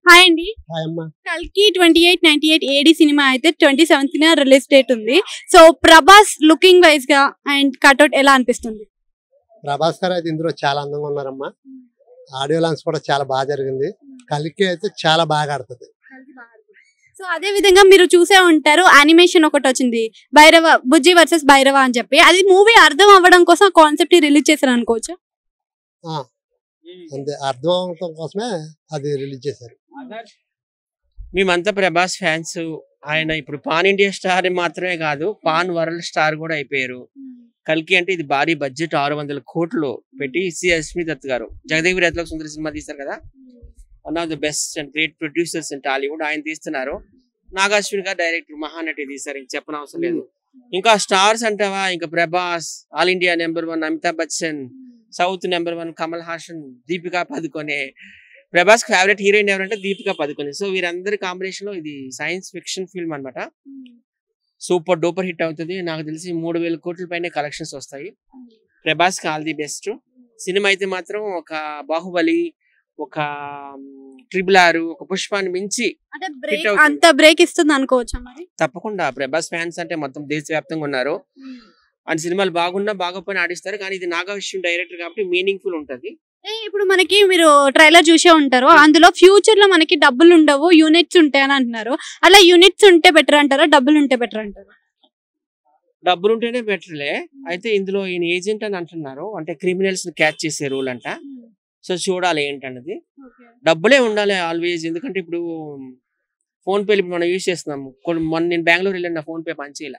Hi అండి hi అమ్మ కల్కి twenty eight ninety eight AD సినిమా అయితే ట్వంటీ సెవెంత్ న రిలీజ్ డేట్ ఉంది సో ప్రభాస్ లుకింగ్ వైజ్ గా అండ్ కట్అవుట్ ఎలా అనిపిస్తుంది ప్రభాస్ గారు అయితే ఇందులో చాలా అందంగా ఉన్నారమ్మా ఆడియో లాంచ్ కూడా చాలా బాగా జరిగింది కలికి అయితే చాలా బాగా ఆడుతుంది సో అదే విధంగా మీరు చూసే ఉంటారు యానిమేషన్ ఒకటి వచ్చింది భైరవ బుజ్జి వర్సెస్ భైరవ అని చెప్పి అది మూవీ అర్థం అవ్వడం కోసం కాన్సెప్ట్ రిలీజ్ చేశారు అనుకోవచ్చు ఆ, అంతే అర్థం అవడం కోసమే అది రిలీజ్ చేశారు మేమంతా ప్రభాస్ ఫ్యాన్స్ ఆయన ఇప్పుడు పాన్ ఇండియా స్టార్ మాత్రమే కాదు పాన్ వరల్డ్ స్టార్ కూడా అయిపోయారు కల్కి అంటే ఇది భారీ బడ్జెట్ ఆరు వందల కోట్లు పెట్టి సి అశ్మి దత్ గారు జగదేవి రైతులకు సుందర సినిమా తీశారు కదా one of the best and great producers in Tollywood ఆయన తీస్తున్నారు నాగాశ్విన్ గారు డైరెక్టర్ మహానటి తీశారు ఇంక చెప్పనవసరం లేదు ఇంకా స్టార్స్ అంటావా ఇంకా Prabhas all India number one Amitabh Bachchan south number one Kamal Haasan Deepika Padukone Prabhas favourite heroine ఎవరంటే దీపికా పదుకొనే సో వీరందరి కాంబినేషన్ లో ఇది సైన్స్ ఫిక్షన్ ఫిల్మ్ అన్నమాట సూపర్ డూపర్ హిట్ అవుతుంది నాకు తెలిసి మూడు వేల కోట్ల పైన కలెక్షన్స్ వస్తాయి ప్రభాస్ కి ఆల్ ది బెస్ట్ సినిమా అయితే మాత్రం ఒక బాహుబలి ఒక ట్రిబుల్ ఆర్ ఒక పుష్పాన్ని మించి అంటే Hit బ్రేక్ అవుతుంది. అంత బ్రేక్ ఇస్తుంది అనుకోవచ్చా మరి తప్పకుండా ప్రభాస్ ఫ్యాన్స్ అంటే మొత్తం దేశవ్యాప్తంగా ఉన్నారు ఆయన సినిమాలు బాగున్నా బాగోపోయినా ఆడిస్తారు కానీ ఇది నాగా విషయం డైరెక్టర్ కాబట్టి మీనింగ్ఫుల్ ఉంటది ఏ, ఇప్పుడు మనకి మీరు ట్రైలర్ చూసే ఉంటారు అందులో ఫ్యూచర్ లో మనకి డబ్బులు ఉండవు యూనిట్స్ ఉంటాయి అని అంటున్నారు అలా యూనిట్స్ ఉంటే బెటర్ అంటారా డబ్బులు ఉంటే బెటర్ అంటారా డబ్బులు ఉంటేనే బెటర్లే అయితే ఇందులో ఈయన ఏజెంట్ అని అంటున్నారు అంటే క్రిమినల్స్ ని క్యాచ్ చేసే రూల్ అంట సో చూడాలి ఏంటన్నది డబ్బులే ఉండాలి ఆల్వేస్ ఎందుకంటే ఇప్పుడు ఫోన్ పే ఇప్పుడు మనం యూజ్ చేస్తున్నాము కొన్ని మొన్న నేను బెంగళూరు వెళ్ళాను నా ఫోన్ పే పనిచేయాల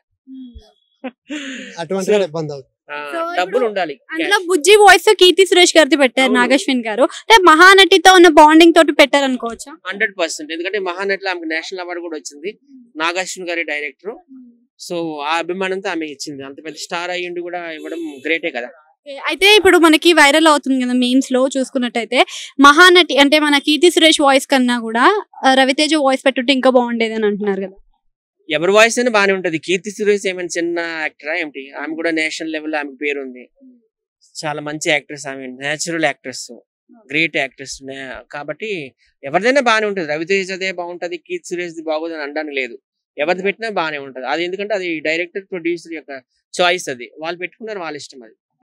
అటువంటి So- ఇబ్బంది అవుతుంది So, డబ్బులు ఇప్పుడు ఉండాలి అందులో బుజ్జి వాయిస్ కీర్తి సురేష్ గారిది పెట్టారు అవును. నాగశ్విన్ గారు అంటే మహానటితో ఉన్న బాండింగ్ తోటి పెట్టారు అనుకోవచ్చా హండ్రెడ్ పర్సెంట్ ఎందుకంటే మహానటిలో ఆమెకు నేషనల్ అవార్డు కూడా వచ్చింది నాగార్జున గారి డైరెక్టర్ సో ఆ అభిమానంతో ఆమె ఇచ్చింది అంత పెద్ద స్టార్ అయ్యిండి కూడా ఇవ్వడం గ్రేటే కదా Okay, అయితే ఇప్పుడు మనకి వైరల్ అవుతుంది కదా మీమ్స్ లో చూసుకున్నట్టయితే మహానటి అంటే మన కీర్తి సురేష్ వాయిస్ కన్నా కూడా ఆ, రవితేజ వాయిస్ పెట్టుంటే ఇంకా బాగుండేది అని అంటున్నారు కదా ఎవరి వాయిస్ అయినా బాగానే ఉంటది కీర్తి సురేష్ ఏమైనా చిన్న యాక్టరా ఏమిటి ఆమె కూడా నేషనల్ లెవెల్ ఆమె పేరు ఉంది చాలా మంచి యాక్ట్రెస్ ఆమె నేచురల్ యాక్ట్రెస్ గ్రేట్ యాక్ట్రెస్ కాబట్టి ఎవరిదైనా బాగానే ఉంటది రవితేజదే బాగుంటది కీర్తి సురేష్ బాగోదని అనడానికి లేదు ఎవరిది పెట్టినా బాగానే ఉంటది అది ఎందుకంటే అది డైరెక్టర్ ప్రొడ్యూసర్ యొక్క చాయిస్ అది వాళ్ళు పెట్టుకున్నారు వాళ్ళ ఇష్టం అది